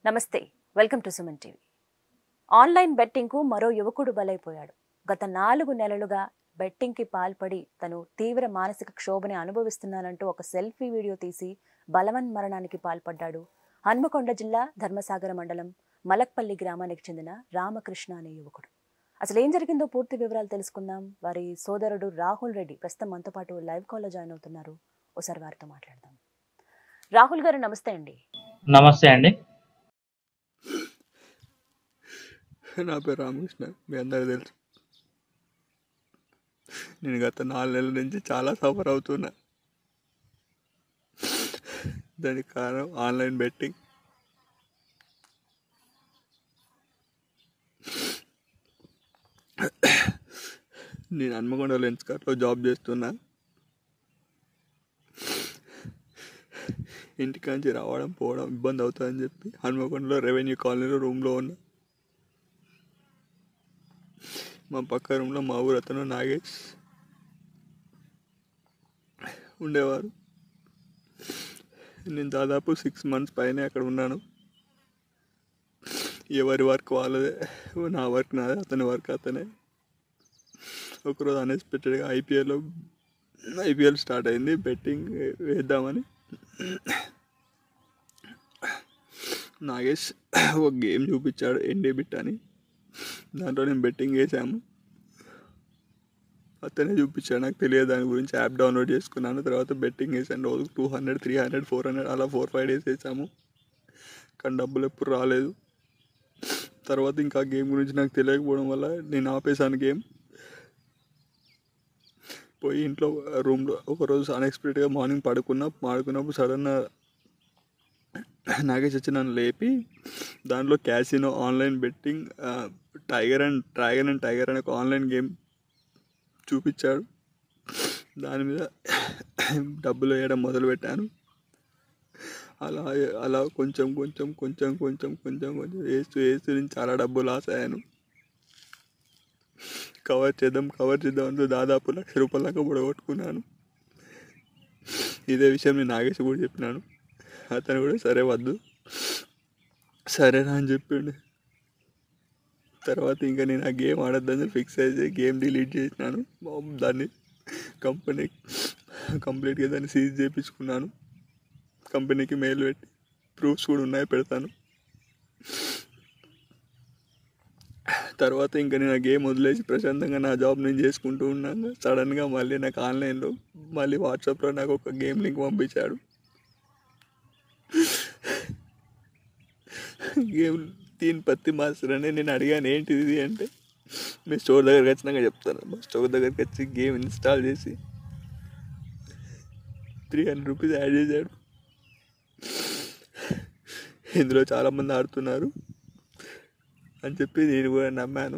నమస్తే welcome to Suman TV online బెట్టింగ్కు మరో యువకుడు బలైపోయాడు గత నాలుగు నెలలుగా బెట్టింగ్కి పాల్పడి తను తీవ్ర మానసిక క్షోభని అనుభవిస్తున్నానంటూ ఒక సెల్ఫీ వీడియో తీసి బలవన్ మరణానికి పాల్పడ్డాడు హన్మకొండ జిల్లా ధర్మసాగర మండలం మలక్పల్లి గ్రామానికి చెందిన రామకృష్ణ అనే యువకుడు అసలు ఏం జరిగిందో పూర్తి వివరాలు తెలుసుకుందాం వారి సోదరుడు రాహుల్ రెడ్డి ప్రస్తుతం మనతో పాటు లైవ్ కాల్లో జాయిన్ అవుతున్నారు ఒకసారి వారితో మాట్లాడదాం రాహుల్ గారు నమస్తే అండి నమస్తే అండి నా పేరు రామకృష్ణ మీ అందరికీ తెలుసు నేను గత నాలుగు నెలల నుంచి చాలా సఫర్ అవుతున్నా దానికి కారణం ఆన్లైన్ బెట్టింగ్ నేను హన్మకొండ లెన్స్ కార్ట్లో జాబ్ చేస్తున్నా ఇంటికాంచి రావడం పోవడం ఇబ్బంది అవుతుందని చెప్పి హన్మకొండలో రెవెన్యూ కాలనీలో రూమ్లో ఉన్నా మా పక్క రూమ్లో మా ఊరు అతను నాగేష్ ఉండేవారు నేను దాదాపు సిక్స్ మంత్స్ పైన అక్కడ ఉన్నాను ఎవరి వర్క్ వాళ్ళదే నా వర్క్ నాదే అతని వర్క్ అతనే ఒకరోజు అన్ఎక్స్పెక్టెడ్గా ఐపీఎల్లో ఐపీఎల్ స్టార్ట్ అయింది బెట్టింగ్ వేద్దామని నాగేష్ ఒక గేమ్ చూపించాడు ఎన్డీ బిట్ అని దాంట్లో నేను బెట్టింగ్ వేసాము అతనే చూపించాడు నాకు తెలియదు దాని గురించి యాప్ డౌన్లోడ్ చేసుకున్నాను తర్వాత బెట్టింగ్ వేసాను రోజుకు two hundred three hundred four hundred అలా ఫోర్ ఫైవ్ డేస్ వేసాము కానీ డబ్బులు ఎప్పుడు రాలేదు తర్వాత ఇంకా గేమ్ గురించి నాకు తెలియకపోవడం వల్ల నేను ఆపేసాను గేమ్ పోయి ఇంట్లో రూమ్లో ఒకరోజు అన్ఎక్స్పెక్టెడ్గా మార్నింగ్ పడుకున్నా పడుకున్నప్పుడు సడన్గా నాగేష్ వచ్చి నన్ను లేపి దాంట్లో casino online betting tiger and dragon and tiger అనే ఒక ఆన్లైన్ గేమ్ చూపించాడు దాని మీద డబ్బులు వేయడం మొదలుపెట్టాను అలా అలా కొంచెం కొంచెం కొంచెం కొంచెం కొంచెం కొంచెం వేస్తూ వేస్తూ నేను చాలా డబ్బు లాస్ అయ్యాను కవర్ చేద్దాం కవర్ చేద్దాం అంటూ దాదాపు లక్ష రూపాయల దాకా పొడగొట్టుకున్నాను ఇదే విషయం నేను నాగేష్ కూడా చెప్పినాను అతను కూడా సరే వద్దు సరేనా అని చెప్పిండు తర్వాత ఇంకా నేను ఆ గేమ్ ఆడొద్దని ఫిక్స్ అయితే గేమ్ డిలీట్ చేసినాను మా- దాన్ని కంపెనీ కంప్లీట్గా దాన్ని సీజ్ చేయించుకున్నాను కంపెనీకి మెయిల్ పెట్టి ప్రూఫ్స్ కూడా ఉన్నాయి పెడతాను తర్వాత ఇంకా నేను ఆ గేమ్ వదిలేసి ప్రశాంతంగా నా జాబ్ నేను చేసుకుంటూ ఉన్నాను సడన్గా మళ్ళీ నాకు ఆన్లైన్లో మళ్ళీ వాట్సాప్లో నాకు ఒక గేమ్ లింక్ పంపించాడు గేమ్ తీన్ పత్తి మాస్టర్ అని నేను అడిగాను ఏంటిది ఇది అంటే మీ స్టోర్ దగ్గరికి వచ్చినాక చెప్తాను మా స్టోర్ దగ్గరికి వచ్చి గేమ్ ఇన్స్టాల్ చేసి త్రీ హండ్రెడ్ రూపీస్ యాడ్ చేశాడు ఇందులో చాలామంది ఆడుతున్నారు అని చెప్పి నేను కూడా నమ్మాను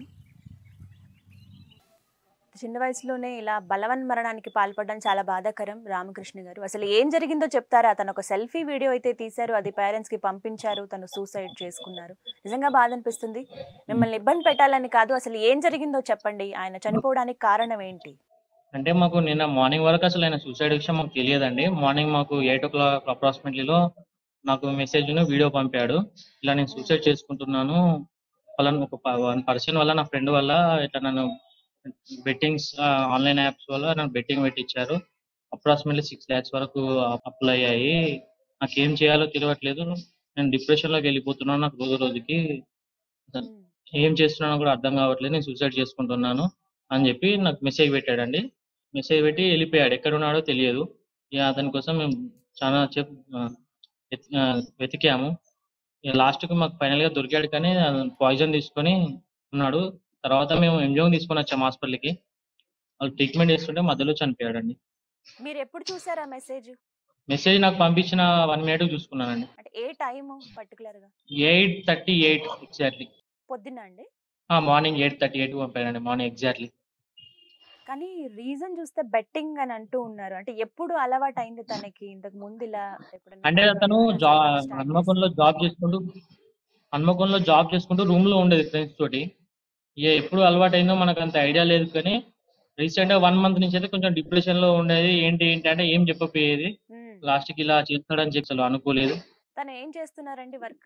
చిన్న వయసులోనే ఇలా బలవన్ మరణానికి పాల్పడడం చాలా బాధాకరం రామకృష్ణ గారు అసలు ఏం జరిగిందో చెప్తారా తను ఒక సెల్ఫీ వీడియో అయితే తీశారు అది పేరెంట్స్ కి పంపించారు తను సూసైడ్ చేసుకున్నారు నిజంగా బాధ అనిపిస్తుంది మిమ్మల్ని ఇబ్బంది పెట్టాలని కాదు అసలు ఏం జరిగిందో చెప్పండి ఆయన చనిపోవడానికి కారణం ఏంటి అంటే మాకు నిన్న మార్నింగ్ వరకు అసలు ఆయన సూసైడ్ విషయం మాకు తెలియదండి మార్నింగ్ మాకు ఎయిట్ ఓ క్లాక్ అప్రాక్సిమేట్లీలో నాకు మెసేజ్ వీడియో పంపాడు ఇలా నేను సూసైడ్ చేసుకుంటున్నాను వాళ్ళ ఒక వన్ పర్సన్ వల్ల నా ఫ్రెండ్ వల్ల ఇట్లా నన్ను బెట్టింగ్స్ ఆన్లైన్ యాప్స్ వల్ల నన్ను బెట్టింగ్ పెట్టించారు అప్రాక్సిమేట్లీ సిక్స్ ల్యాక్స్ వరకు అప్లై అయ్యాయి నాకు ఏం చేయాలో తెలియట్లేదు నేను డిప్రెషన్ లోకి వెళ్ళిపోతున్నాను నాకు రోజు రోజుకి ఏం చేస్తున్నానో కూడా అర్థం కావట్లేదు నేను సూసైడ్ చేసుకుంటున్నాను అని చెప్పి నాకు మెసేజ్ పెట్టాడండి మెసేజ్ పెట్టి వెళ్ళిపోయాడు ఎక్కడ ఉన్నాడో తెలియదు ఇక అతని కోసం మేము చాలా చెప్ ఆ, వెత్- ఆ, వెతికాము ఇక లాస్ట్కి మాకు ఫైనల్ గా దొరికాడు కానీ పాయిజన్ తీసుకొని ఉన్నాడు తర్వాత మేము ఎంజిఎం తీసుకొని వచ్చాము హాస్పిటల్కి వాళ్ళు ట్రీట్మెంట్ చేస్తుంటే మధ్యలో చనిపోయాడండి మీరు ఎప్పుడు చూసారా మెసేజ్ మెసేజ్ నాకు పంపించిన వన్ మినిట్ చూసుకున్నానండి అంటే ఏ టైం పర్టికులర్ గా ఎయిట్ థర్టీ ఎయిట్ ఎగ్జాక్ట్లీ పొద్దున్న అండి మార్నింగ్ ఎయిట్ థర్టీ ఎయిట్ పంపాడండి మార్నింగ్ ఎగ్జాక్ట్లీ కానీ రీజన్ చూస్తే బెట్టింగ్ అని అంటూ ఉన్నారు అంటే ఎప్పుడు అలవాటు అయింది తనకి ఇంతకు ముందు ఇలా ఎప్పుడైనా అంటే అతను start జా చేశారా? హన్మకొండలో జాబ్ చేసుకుంటూ హన్మకొండలో జాబ్ చేసుకుంటూ రూమ్ లో ఉండేది ఫ్రెండ్స్ తోటి ఇక ఎప్పుడు అలవాటు అయిందో మనకు అంత ఐడియా లేదు కానీ రీసెంట్ గా వన్ మంత్ నుంచి అయితే కొంచెం డిప్రెషన్ లో ఉండేది ఏంటి ఏంటి అంటే ఏం చెప్పపోయేది ఉమ్. లాస్ట్ కి ఇలా చేస్తాడని చెప్పి అసలు అనుకోలేదు తను ఏం చేస్తున్నారండి వర్క్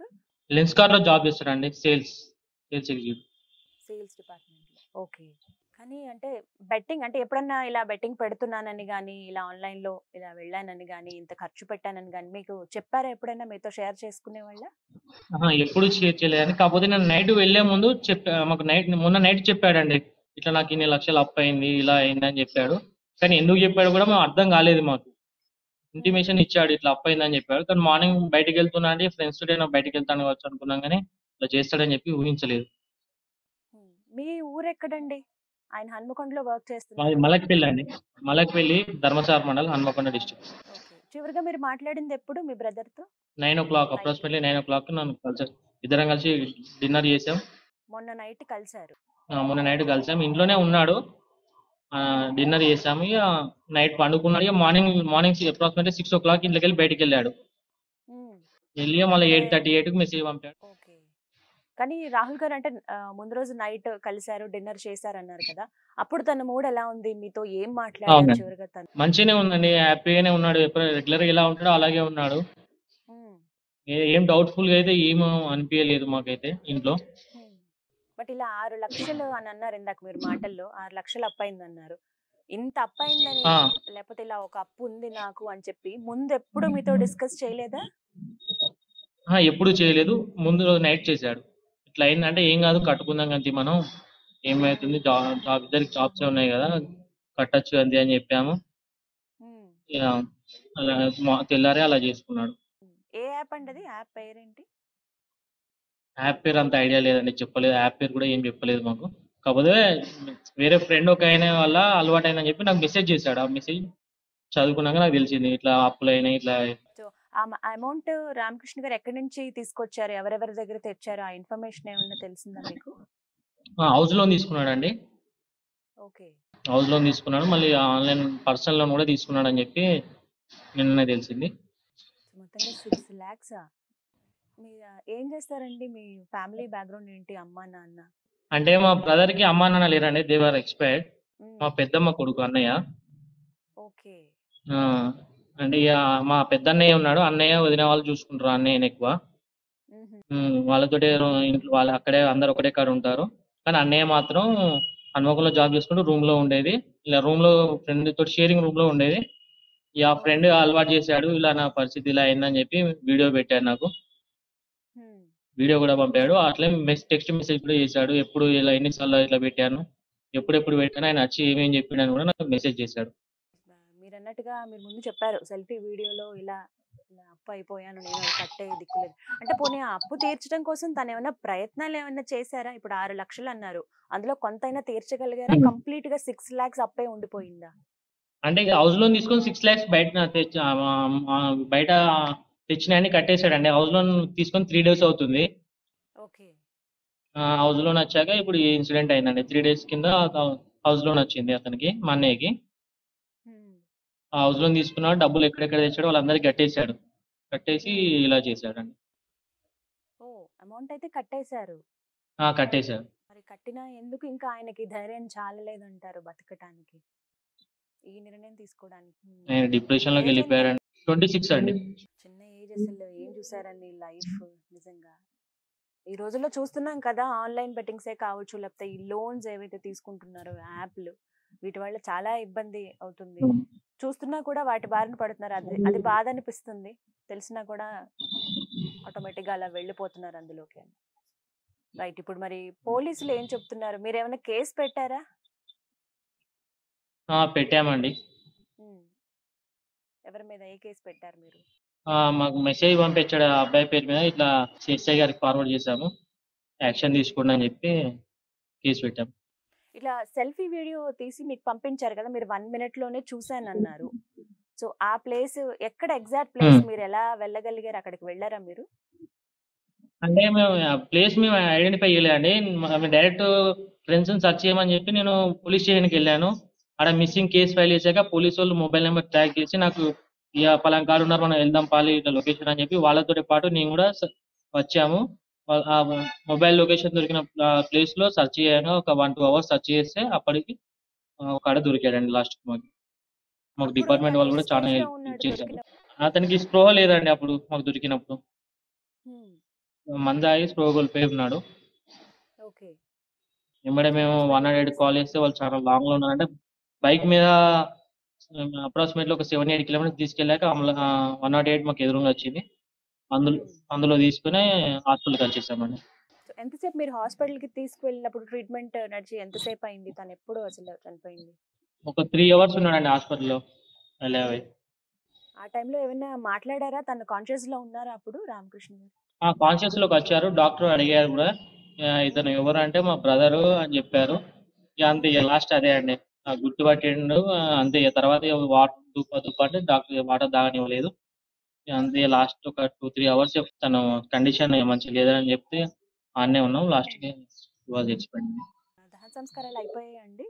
లెన్స్ కార్ లో జాబ్ చేస్తాడండి సేల్స్ సేల్స్ ఎగ్జిక్యూటివ్ సేల్స్ డిపార్ట్మెంట్లో ఓకే కానీ అంటే బెట్టింగ్ అంటే ఎప్పుడన్నా ఇలా బెట్టింగ్ పెడుతున్నానని కానీ ఇలా ఆన్లైన్లో ఇలా వెళ్ళానని కానీ ఇంత ఖర్చు పెట్టానని కానీ మీకు చెప్పారా ఎప్పుడైనా మీతో షేర్ చేసుకునే వాళ్ళ ఆహా, ఎప్పుడు షేర్ చేయలేదండి కాకపోతే నేను నైట్ వెళ్లే ముందు చెప్పా మాకు నైట్ మొన్న నైట్ చెప్పాడండి ఇట్లా నాకు ఇన్ని లక్షలు అప్ అయింది ఇలా అయింది అని చెప్పాడు కానీ ఎందుకు చెప్పాడు కూడా మేము అర్థం కాలేదు మాకు ఇంటిమేషన్ ఇచ్చాడు ఇట్లా అప్ అయిందని చెప్పాడు కానీ మార్నింగ్ బయటికి వెళ్తున్నా అంటే ఫ్రెండ్స్ తోటి నేను బయటికి వెళ్తాను కావచ్చు అనుకున్నాం కానీ ఇట్లా చేస్తాడని చెప్పి ఊహించలేదు మీ ఊరు ఎక్కడండి ఆయన హన్మకొండలో వర్క్ మాది చేస్తున్నారు మలక్పల్లి అండి మలక్పల్లి ధర్మసార మండల్ హన్మకొండ డిస్ట్రిక్ట్ ఓకే చివరిగా మీరు మాట్లాడింది ఎప్పుడు మీ బ్రదర్తో nine o'clock approximately nine o'clock నన్ను కలిసారు ఇద్దరం కలిసి డిన్నర్ చేసాం మొన్న నైట్ కలిశారు ఆ, మొన్న నైట్ కలిసాం ఇంట్లోనే ఉన్నాడు డిన్నర్ చేసాము ఇక నైట్ పండుకున్నాడు ఇక morning morning approximately six o'clock ఇంట్లోకి వెళ్ళి బయటికి వెళ్ళాడు ఉమ్, వెళ్ళి మళ్ళీ ఎయిట్ థర్టీ ఎయిట్కి మెసేజ్ పంపాడు ఓకే కానీ రాహుల్ గారు అంటే ఆ, ముందు రోజు నైట్ కలిశారు డిన్నర్ చేశారు అన్నారు కదా అప్పుడు తన మూడ్ ఎలా ఉంది మీతో ఏం మాట్లాడారు అవునండి. చివరిగా తను మంచిగానే ఉందండి హ్యాపీగానే ఉన్నాడు ఎప్పుడు రెగ్యులర్ ఎలా ఉంటాడో అలాగే ఉన్నాడు ఉమ్, ఏ- ఏం డౌట్ఫుల్ గా అయితే ఏం అనిపించలేదు మాకైతే ఇంట్లో ఉమ్. బట్ ఇలా ఆరు లక్షలు అని అన్నారు ఇందాక మీరు మాటల్లో ఆరు లక్షలు అప్పయింది అన్నారు ఇంత అప్పయిందని ఆ. లేకపోతే ఇలా ఒక అప్పు ఉంది నాకు అని చెప్పి ముందు ఎప్పుడు మీతో డిస్కస్ చేయలేదా ఆ, ఎప్పుడు చేయలేదు ముందు రోజు నైట్ చేశాడు ఇట్లా అయిందంటే ఏం కాదు కట్టుకుందాం అంతే మనం ఏమవుతుంది జాబ్ జాబ్ ఇద్దరికి జాబ్స్ ఉన్నాయి కదా కట్టచ్చు అంతే అని చెప్పాము ఉమ్. ఇక అలా మా- తెల్లారే అలా చేసుకున్నాడు ఏ యాప్ అండి అది యాప్ పేరేంటి యాప్ పేరు అంత ఐడియా లేదండి చెప్పలేదు యాప్ పేరు కూడా ఏం చెప్పలేదు మాకు కాకపోతే వేరే ఫ్రెండ్ ఒక ఆయన వల్ల అలవాటు అయిందని చెప్పి నాకు మెసేజ్ చేశాడు ఆ మెసేజ్ చదువుకున్నాక నాకు తెలిసింది ఇట్లా అప్పులు అయినాయి ఇట్లా ఆ అమౌంట్ రామకృష్ణ గారు ఎక్కడి నుంచి తీసుకొచ్చారు ఎవరెవరి దగ్గర తెచ్చారు ఆ ఇన్ఫర్మేషన్ ఏమన్నా తెలిసిందా మీకు హౌస్ లోన్ తీసుకున్నాడండి ఓకే హౌస్ లోన్ తీసుకున్నాడు మళ్ళీ ఆన్లైన్ పర్సనల్ లోన్ కూడా తీసుకున్నాడు అని చెప్పి నిన్ననే తెలిసింది మొత్తంగా సిక్స్ ల్యాక్సా మీరు ఆ, ఏం చేస్తారండి మీ ఫ్యామిలీ బ్యాక్గ్రౌండ్ ఏంటి అమ్మా నాన్న అంటే మా బ్రదర్ కి అమ్మా నాన్న లేరండి దేవర్ ఎక్స్పైర్డ్ మ్మ్. మా పెద్దమ్మ కొడుకు అన్నయ్య ఓకే ఆ, అంటే ఇక మా పెద్ద అన్నయ్య ఉన్నాడు అన్నయ్య వదిన వాళ్ళు చూసుకుంటారు అన్నయ్యని ఎక్కువ మ్మ్. ఉమ్, వాళ్ళతోటే రో- ఇంట్లో వాళ్ళు అక్కడే అందరు ఒకటే కాడ ఉంటారు కానీ అన్నయ్య మాత్రం హన్మకొండలో జాబ్ చేసుకుంటూ రూమ్ లో ఉండేది ఇలా రూమ్ లో ఫ్రెండ్ తోటి షేరింగ్ రూమ్ లో ఉండేది ఇక ఆ ఫ్రెండ్ అలవాటు చేశాడు ఇలా నా పరిస్థితి ఇలా అయిందని చెప్పి వీడియో పెట్టాడు నాకు మ్మ్. వీడియో కూడా పంపాడు అట్లే మెస్ టెక్స్ట్ మెసేజ్ కూడా చేశాడు ఎప్పుడు ఇలా ఎన్నిసార్లు ఇట్లా పెట్టాను ఎప్పుడెప్పుడు పెట్టాను ఆయన వచ్చి ఏమేం చెప్పిండని కూడా నాకు మెసేజ్ చేశాడు మీరు అన్నట్టుగా మీరు ముందు చెప్పారు సెల్ఫీ వీడియోలో ఇలా ఇలా అప్పు అయిపోయాను నేను అది కట్టే దిక్కులేదు అంటే పోనీ ఆ అప్పు తీర్చడం కోసం తను ఏమైనా ప్రయత్నాలు ఏమైనా చేశారా ఇప్పుడు ఆరు లక్షలు అన్నారు అందులో కొంతైనా తీర్చగలిగారా Hmm. కంప్లీట్ గా సిక్స్ లాక్స్ అప్పే ఉండిపోయిందా అంటే ఇక హౌస్ లోన్ తీసుకొని సిక్స్ ల్యాక్స్ బయట తెచ్చి ఆ, ఆ, బయట తెచ్చినాయని కట్టేశాడండి హౌస్ లోన్ తీసుకొని త్రీ డేస్ అవుతుంది ఓకే హౌస్ లోన్ వచ్చాక ఇప్పుడు ఈ ఇన్సిడెంట్ అయిందండి త్రీ డేస్ కింద హౌస్ లోన్ వచ్చింది అతనికి మా అన్నయ్యకి ఆ హౌస్ లోన్ తీసుకున్నాడు డబ్బులు ఎక్కడెక్కడ తెచ్చాడో వాళ్ళందరికీ కట్టేశాడు కట్టేసి ఇలా చేశాడండి ఓ అమౌంట్ అయితే కట్టేశారు ఆ, కట్టేశాడు మరి కట్టినా ఎందుకు ఇంకా ఆయనకి ధైర్యం చాలలేదంటారు బతకటానికి ఈ నిర్ణయం తీసుకోవడానికి Hmm. ఆయన డిప్రెషన్ లోకి Age ఎంత? వెళ్ళిపోయాడండి ట్వంటీ సిక్స్ అండి చిన్న ఏజ్ అసలు ఏం చూసారండి లైఫ్ నిజంగా ఈ రోజుల్లో చూస్తున్నాం కదా ఆన్లైన్ బెట్టింగ్సే కావచ్చు లేకపోతే ఈ లోన్స్ ఏవైతే తీసుకుంటున్నారో యాప్లు వీటి వల్ల చాలా ఇబ్బంది అవుతుంది చూస్తున్నా కూడా వాటి బారిన పడుతున్నారు అది అది బాధ అనిపిస్తుంది తెలిసినా కూడా ఆటోమేటిక్ గా అలా వెళ్ళిపోతున్నారు అందులోకి రైట్ ఇప్పుడు మరి పోలీసులు ఏం చెప్తున్నారు మీరు ఏమైనా కేసు పెట్టారా ఆ, పెట్టామండి ఉమ్. ఎవరి మీద ఏ కేసు పెట్టారు మీరు ఆ, మాకు మెసేజ్ పంపించాడు ఆ అబ్బాయి పేరు మీద ఇట్లా ఎస్ఐ గారికి ఫార్వర్డ్ చేశాము యాక్షన్ తీసుకోండి అని చెప్పి కేసు పెట్టాము ఇట్లా సెల్ఫీ వీడియో తీసి మీకు పంపించారు కదా మీరు వన్ మినిట్ లోనే చూసాను అన్నారు సో ఆ ప్లేస్ ఎక్కడ ఎగ్జాక్ట్ ప్లేస్ Hmm. మీరు ఎలా వెళ్ళగలిగారు అక్కడికి వెళ్ళారా మీరు అంటే మేము ప్లేస్ మేము ఐడెంటిఫై చేయలేదండి మేము డైరెక్ట్ ఫ్రెండ్స్ సెర్చ్ చేయమని చెప్పి నేను పోలీస్ స్టేషన్కి వెళ్ళాను అక్కడ మిస్సింగ్ కేసు ఫైల్ చేశాక పోలీస్ వాళ్ళు మొబైల్ నెంబర్ ట్రాక్ చేసి నాకు ఇక పలానా కాడు ఉన్నారు మనం వెళ్దాం పాలి ఇట్లా లొకేషన్ అని చెప్పి వాళ్ళతో పాటు నేను కూడా స- వచ్చాము వా- ఆ మొబైల్ లొకేషన్ దొరికిన ప్లేస్ లో సెర్చ్ చేయగా ఒక వన్ టూ అవర్స్ సెర్చ్ చేస్తే అప్పటికి ఆ, ఒక ఆడ దొరికాడండి లాస్ట్ మాకు మాకు అప్పుడు డిపార్ట్మెంట్ తను వాళ్ళు కూడా ఏ చాలా stage లో హెల్ప్ ఉన్నాడు చేశారు దొరికిన- అతనికి స్పృహ లేదండి అప్పుడు మాకు దొరికినప్పుడు Hmm. మందు తాగి స్ప్రో కోల్పోయి ఉన్నాడు ఓకే వెంబడే మేము వన్ నాట్ ఎయిట్ కాల్ చేస్తే వాళ్ళు చాలా లాంగ్ లో ఉన్నారంటే బైక్ మీద అప్రాక్సిమేట్లీ ఒక సెవెన్ ఎయిట్ కిలోమీటర్స్ తీసుకెళ్ళాక వన్ నాట్ ఎయిట్ మాకు ఎదురుగా వచ్చింది అందులో అందులో తీసుకుని హాస్పిటల్కి వచ్చేసామండి సో ఎంతసేపు మీరు హాస్పిటల్ కి తీసుకువెళ్ళినప్పుడు ట్రీట్మెంట్ నడిచి ఎంతసేపు అయింది తను ఎప్పుడు అసలు చనిపోయింది ఒక త్రీ అవర్స్ ఉన్నాడండి హాస్పిటల్లో వెళ్ళేవి ఆ టైంలో ఏమైనా మాట్లాడారా తను కాన్షియస్ లో ఉన్నారా అప్పుడు రామకృష్ణ గారు కాన్షియస్ లోకి వచ్చారు డాక్టర్ అడిగారు కూడా ఆ, ఇతను ఎవరు అంటే మా బ్రదరు అని చెప్పారు ఇక అంతే ఇక లాస్ట్ అదే అండి ఆ, గుర్తుపట్టిండు ఆ, అంతే ఇక తర్వాత ఇక వాటర్ దుప్ప దుప్ప అంటే డాక్టర్ వాటర్ తాగనివ్వలేదు ఇక అంతే లాస్ట్ ఒక టూ త్రీ అవర్స్ తను కండిషన్ మంచిగా లేదని చెప్తే ఆడనే ఉన్నాం లాస్ట్ కి ఇవాళ చచ్చిపోయింది దహన సంస్కారాలు అయిపోయాయండి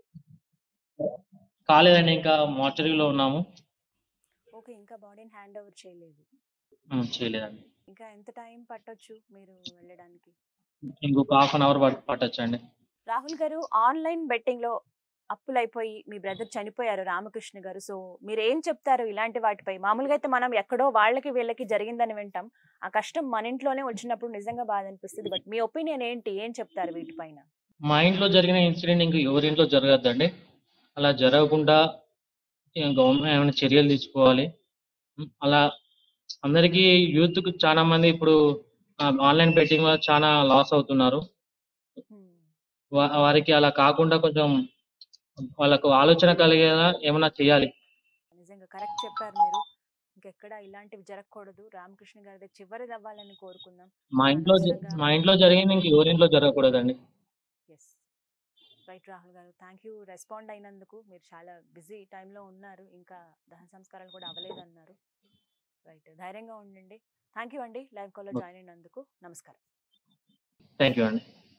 కాలేదండి ఇంకా మార్చరీలో ఉన్నాము ఓకే ఇంకా బాడీని హ్యాండ్ ఓవర్ చేయలేదు ఉమ్, చేయలేదండి ఇంకా ఎంత టైం పట్టొచ్చు మీరు వెళ్ళడానికి ఇంకొక హాఫ్ అన్ అవర్ పట్టొచ్చండి రాహుల్ గారు ఆన్లైన్ బెట్టింగ్ లో అప్పులైపోయి మీ బ్రదర్ చనిపోయారు రామకృష్ణ గారు సో మీరు ఏం చెప్తారు ఇలాంటి వాటిపై మామూలుగా అయితే మనం ఎక్కడో వాళ్ళకి వీళ్ళకి జరిగిందని వింటాం ఆ కష్టం మన ఇంట్లోనే వచ్చినప్పుడు నిజంగా బాధ అనిపిస్తుంది బట్ మీ ఒపీనియన్ ఏంటి ఏం చెప్తారు వీటిపైన మా ఇంట్లో జరిగిన ఇన్సిడెంట్ ఇంకా ఎవరింట్లో జరగద్దండి అలా జరగకుండా గవర్నమెంట్ ఏమైనా చర్యలు తీసుకోవాలి ఉం, అలా అందరికీ యూత్ కు చాలా మంది ఇప్పుడు ఆన్లైన్ బెట్టింగ్ వల్ల చాలా లాస్ అవుతున్నారు Hmm. వా- వారికి అలా కాకుండా కొంచెం వాళ్ళకు ఆలోచన కలిగేలా ఏమైనా చేయాలి నిజంగా కరెక్ట్ చెప్పారు మీరు ఇంకెక్కడ ఇలాంటివి జరగకూడదు రామకృష్ణ గారి చివరిది అవ్వాలని కోరుకుందాం మా ఇంట్లో జ- మా ఇంట్లో జరిగింది ఇంక ఎవరింట్లో జరగకూడదండి ఎస్ రైట్ రాహుల్ గారు థ్యాంక్ యూ రెస్పాండ్ అయినందుకు మీరు చాలా బిజీ టైంలో ఉన్నారు ఇంకా దహన సంస్కారాలు కూడా అవ్వలేదు అన్నారు రైట్ ధైర్యంగా ఉండండి థ్యాంక్ యూ అండి లైవ్ కాల్లో జాయిన్ అయినందుకు నమస్కారం థ్యాంక్ యూ అండి